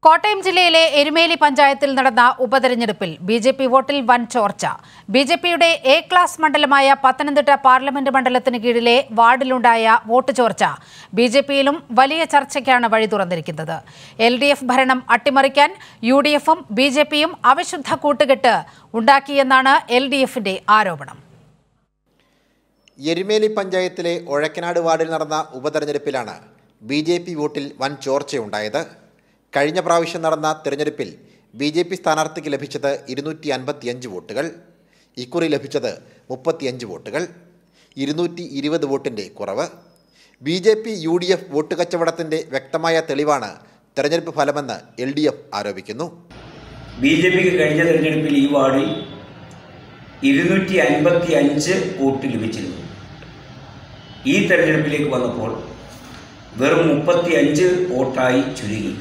കോട്ടയം ജില്ലയിലെ എരുമേലി പഞ്ചായത്തിൽ നടന്ന ഉപതെരഞ്ഞെടുപ്പിൽ ബി ജെ പി വോട്ടിൽ വൻ ചോർച്ച ബി ജെ പിയുടെ എ ക്ലാസ് മണ്ഡലമായ പത്തനംതിട്ട പാർലമെന്റ് മണ്ഡലത്തിന് കീഴിലെ വാർഡിലുണ്ടായ വോട്ട് ചോർച്ച ബി ജെ പിയിലും വലിയ ചർച്ചയ്ക്കാണ് വഴി തുറന്നിരിക്കുന്നത് എൽ ഡി എഫ് ഭരണം അട്ടിമറിക്കാൻ യു ഡി എഫും ബി ജെ പിയും അവിശുദ്ധ കൂട്ടുകെട്ട് ഉണ്ടാക്കിയെന്നാണ് എൽ ഡി എഫിന്റെ ആരോപണം എരുമേലി പഞ്ചായത്തിലെ ഒഴക്കനാട് വാർഡിൽ നടന്ന ഉപതെരഞ്ഞെടുപ്പിലാണ് ബി ജെ പി വോട്ടിൽ വൻ ചോർച്ചയുണ്ടായത് കഴിഞ്ഞ പ്രാവശ്യം നടന്ന തെരഞ്ഞെടുപ്പിൽ ബി ജെ പി സ്ഥാനാർത്ഥിക്ക് ലഭിച്ചത് ഇരുന്നൂറ്റി അൻപത്തിയഞ്ച് വോട്ടുകൾ ഇക്കുറി ലഭിച്ചത് മുപ്പത്തിയഞ്ച് വോട്ടുകൾ ഇരുന്നൂറ്റി ഇരുപത് വോട്ടിൻ്റെ കുറവ് B J P U D F vote കച്ചവടത്തിൻ്റെ വ്യക്തമായ തെളിവാണ് തെരഞ്ഞെടുപ്പ് ഫലമെന്ന് എൽ ഡി എഫ് ആരോപിക്കുന്നു ബി ജെ പിക്ക് കഴിഞ്ഞ തെരഞ്ഞെടുപ്പിൽ ഈ വാർഡിൽ ഇരുന്നൂറ്റി അൻപത്തി അഞ്ച് വോട്ട് ലഭിച്ചിരുന്നു ഈ തെരഞ്ഞെടുപ്പിലേക്ക് വന്നപ്പോൾ വെറും മുപ്പത്തി അഞ്ച് വോട്ടായി ചുരുങ്ങി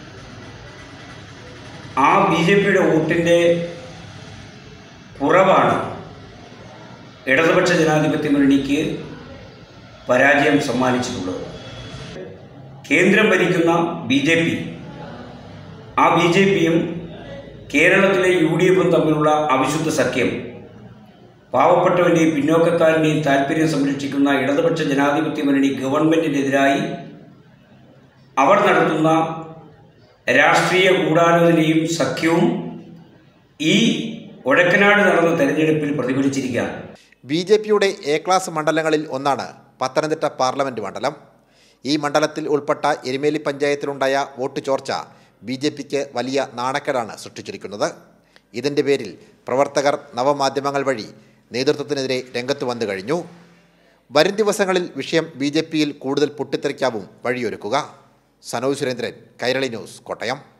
ആ ബി ജെ പിയുടെ വോട്ടിൻ്റെ കുറവാണ് ഇടതുപക്ഷ ജനാധിപത്യ മുന്നണിക്ക് പരാജയം സമ്മാനിച്ചിട്ടുള്ളത് കേന്ദ്രം ഭരിക്കുന്ന ബി ജെ പി ആ ബി ജെ പിയും കേരളത്തിലെ യു ഡി എഫും തമ്മിലുള്ള അവിശുദ്ധ സഖ്യം പാവപ്പെട്ടവൻ്റെയും പിന്നോക്കക്കാരൻ്റെയും താല്പര്യം സംരക്ഷിക്കുന്ന ഇടതുപക്ഷ ജനാധിപത്യ മുന്നണി ഗവൺമെൻറ്റിനെതിരായി അവർ നടത്തുന്ന രാഷ്ട്രീയ ഗൂഢാലോചനയും സഖ്യവും ഈ ഒഴക്കനാട് നടന്ന തെരഞ്ഞെടുപ്പിൽ പ്രതിഫലിച്ചിരിക്കുകയാണ് ബി ജെ പിയുടെ എ ക്ലാസ് മണ്ഡലങ്ങളിൽ ഒന്നാണ് പത്തനംതിട്ട പാർലമെന്റ് മണ്ഡലം ഈ മണ്ഡലത്തിൽ ഉൾപ്പെട്ട എരുമേലി പഞ്ചായത്തിലുണ്ടായ വോട്ട് ചോർച്ച ബി ജെ പിക്ക് വലിയ നാണക്കേടാണ് സൃഷ്ടിച്ചിരിക്കുന്നത് ഇതിൻ്റെ പേരിൽ പ്രവർത്തകർ നവമാധ്യമങ്ങൾ വഴി നേതൃത്വത്തിനെതിരെ രംഗത്ത് വന്നു കഴിഞ്ഞു വരും ദിവസങ്ങളിൽ വിഷയം ബി ജെ പിയിൽ കൂടുതൽ പൊട്ടിത്തെറിക്കാവും വഴിയൊരുക്കുക സനോജ് സുരേന്ദ്രൻ കൈരളി ന്യൂസ് കോട്ടയം